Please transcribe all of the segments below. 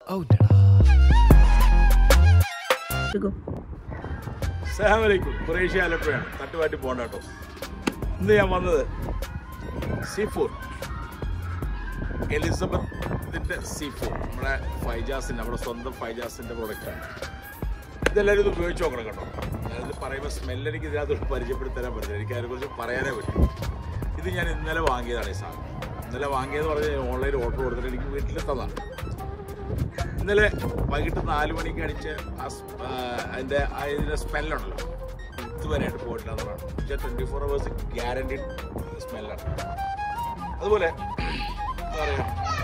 സലാമലൈക്കും കുറേശ്യ ആലപ്പുഴയാണ് തട്ടുമാറ്റി പോകണ്ട കേട്ടോ ഇന്ന് ഞാൻ വന്നത് സീ ഫുഡ് എലിസബത്തിന്റെ സീ ഫുഡ് നമ്മുടെ ഫൈജാസിന്റെ നമ്മുടെ സ്വന്തം ഫൈജാസിന്റെ പ്രൊഡക്റ്റാണ് ഇതെല്ലാവരും ഇത് ഉപയോഗിച്ച് നോക്കണം കേട്ടോ ഞാനിത് പറയുമ്പോൾ സ്മെല്ല് എനിക്ക് ഇതിനകത്ത് പരിചയപ്പെടുത്തരാൻ പറ്റില്ല എനിക്ക് അതിനെക്കുറിച്ച് പറയാനേ പറ്റും ഇത് ഞാൻ ഇന്നലെ വാങ്ങിയതാണ് ഈ സാധനം ഇന്നലെ വാങ്ങിയെന്ന് പറഞ്ഞാൽ ഓൺലൈൻ ഓർഡർ കൊടുത്തിട്ട് എനിക്ക് വീട്ടിലെത്തതാണ് ഇന്നലെ വൈകിട്ട് നാല് മണിക്ക് അടിച്ച് ആ സ്- ആ, അതിൻ്റെ ആ ഇതിൻ്റെ സ്മെല്ലുണ്ടല്ലോ ഇതുവരെയായിട്ട് പോയിട്ടില്ല എന്നുള്ളതാണ് പക്ഷേ ട്വൻറ്റി ഫോർ അവേഴ്സ് ഗ്യാരണ്ടീഡ് സ്മെല്ലാണ് അതുപോലെ എന്താ പറയുക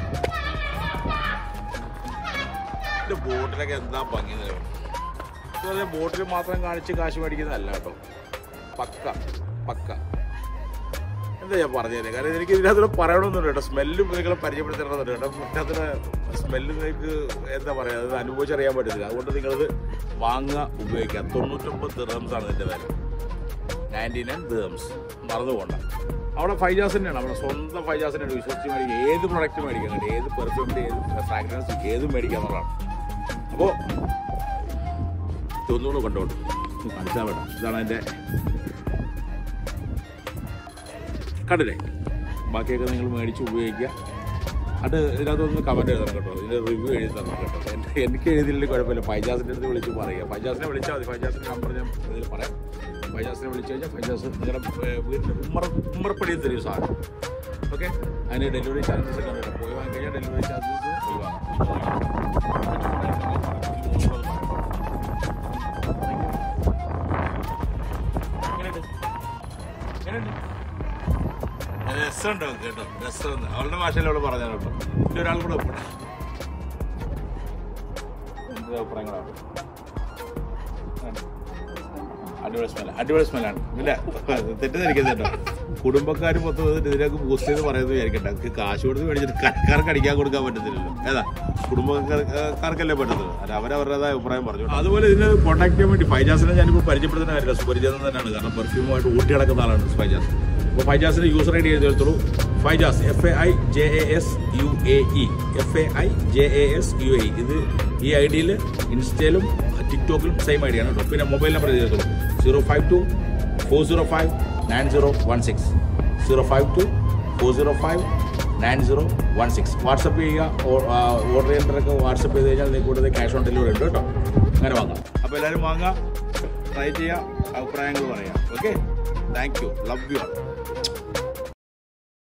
ഇതിൻ്റെ ബോട്ടിലൊക്കെ എന്താ ഭംഗി നിലവിൽ അതുപോലെ ബോട്ടിൽ മാത്രം കാണിച്ച് കാശ് മേടിക്കുന്നതല്ല കേട്ടോ പക്ക പക്ക എന്താ ഞാൻ പറഞ്ഞത് കാരണം എനിക്ക് ഇതിനകത്ത് പറയണമെന്നുണ്ട് കേട്ടോ സ്മെല്ലും നിങ്ങളെ പരിചയപ്പെടുത്തണമെന്നുണ്ട് കേട്ടോ ഇതിനകത്ത് സ്മെല്ല് നിങ്ങൾക്ക് എന്താ പറയുക അത് അനുഭവിച്ചറിയാൻ പറ്റത്തില്ല അതുകൊണ്ട് നിങ്ങളത് വാങ്ങുക ഉപയോഗിക്കുക തൊണ്ണൂറ്റൊമ്പത് ദിറംസാണ് ഇതിൻ്റെ വില നയൻറ്റി നയൻ ദിറംസ് മറന്നു പോകണ്ട അവിടെ ഫൈജാസിൻ്റെയാണ് നമ്മുടെ സ്വന്തം ഫൈജാസിൻ്റെ വിശ്വസിച്ച് മേടിക്കുക ഏത് പ്രൊഡക്റ്റ് മേടിക്കാൻ കേട്ടോ ഏത് പെർഫ്യൂമിൻ്റെ ഏത് ഫ്രാഗ്രൻസ് ഏതും മേടിക്കുക എന്നുള്ളതാണ് അപ്പോൾ ഇതൊന്നുകൂടെ കണ്ടോട്ട് കാണിച്ചാൽ വേണം ഇതാണ് അതിൻ്റെ കണ്ടില്ലേ ബാക്കിയൊക്കെ നിങ്ങൾ മേടിച്ച് ഉപയോഗിക്കുക അത് ഇതിനകത്തൊന്ന് കമൻറ്റ് എഴുതണം കേട്ടോ ഇതിൻ്റെ റിവ്യൂ എഴുതി തരണം കേട്ടോ എൻ്റെ എനിക്ക് എഴുതിയില്ലെങ്കിൽ കുഴപ്പമില്ല ഫൈജാസിൻ്റെ അടുത്ത് വിളിച്ച് പറയുക ഫൈജാസിനെ വിളിച്ചാൽ മതി ഫൈജാസിൻ്റെ നമ്പർ ഞാൻ ഇതിൽ പറയാം ഫൈജാസിനെ വിളിച്ച് കഴിഞ്ഞാൽ ഫൈജാസ് നിങ്ങളുടെ ഏർ, വീട്ടിൽ ഉമ്മറ ഉമ്മറപ്പടിയിൽ തരും സാധനം ഓക്കെ അതിന് ഡെലിവറി ചാർജസ് ഒക്കെ ഉണ്ട് പോയി വാങ്ങി കഴിഞ്ഞാൽ ഡെലിവറി ചാർജസ് ഒഴിവാക്കാം എങ്ങനെയുണ്ട് എങ്ങനെയുണ്ട് രസമുണ്ടോ കേട്ടോ രസമുണ്ട് അവളുടെ ഭാഷയിൽ അവള് പറഞ്ഞാൽ കേട്ടോ എൻ്റെ ഒരാൾ കൂടെ ഒപ്പിട്ടെ എന്ത് അഭിപ്രായങ്ങളാണ് അടിപൊളി സ്മെല്ല അടിപൊളി സ്മെല്ലാണ് ഇല്ല തെറ്റിദ്ധരിക്കുന്നത് കേട്ടോ കുടുംബക്കാർ മൊത്തം വന്നിട്ട് ഇതിനൊക്കെ ബൂസ്റ്റ് ചെയ്ത് പറയുന്നത് വിചാരിക്കട്ടെ നമുക്ക് കാശ് കൊടുത്ത് മേടിച്ചിട്ട് കടക്കാർക്ക് അടിക്കാൻ കൊടുക്കാൻ പറ്റത്തില്ലല്ലോ ഏതാ കുടുംബക്കാർക്കല്ലേ പറ്റത്തുള്ളൂ അല്ല അവരവരുടേതായ അഭിപ്രായം പറഞ്ഞു അതുപോലെ ഇതിനെ കോൺടാക്ട് ചെയ്യാൻ വേണ്ടി ഫൈജാസിനെ ഞാനിപ്പോൾ പരിചയപ്പെടുത്തുന്ന കാര്യമില്ല സുപരിചിതം തന്നെയാണ് കാരണം പെർഫ്യൂമുമായിട്ട് ഊട്ടി കിടക്കുന്ന ആളാണ് ഫൈജാസ് അപ്പോൾ ഫൈജാസിന്റെ യൂസർ ഐ ഡി എഴുതിയെടുത്തോളൂ Faijas F A I J A S U A E F A I J A S U A E ഇത് ഈ ഐ ഡിയിൽ ഇൻസ്റ്റയിലും ടിക്ടോക്കിലും സെയിം ഐ ഡിയാണ് കേട്ടോ പിന്നെ മൊബൈൽ നമ്പർ എഴുതിയെടുത്തോളൂ zero five two four zero five nine zero one six zero five two four zero five nine zero one six WhatsApp ചെയ്യുക order ചെയ്യേണ്ടതൊക്കെ WhatsApp ചെയ്ത് കഴിഞ്ഞാൽ നിങ്ങൾക്ക് കൂടുതൽ ക്യാഷ് ഓൺ ഡെലിവറി ഉണ്ട് കേട്ടോ അങ്ങനെ വാങ്ങാം അപ്പോൾ എല്ലാവരും വാങ്ങാം ട്രൈ ചെയ്യുക അഭിപ്രായങ്ങൾ പറയാം okay thank you love U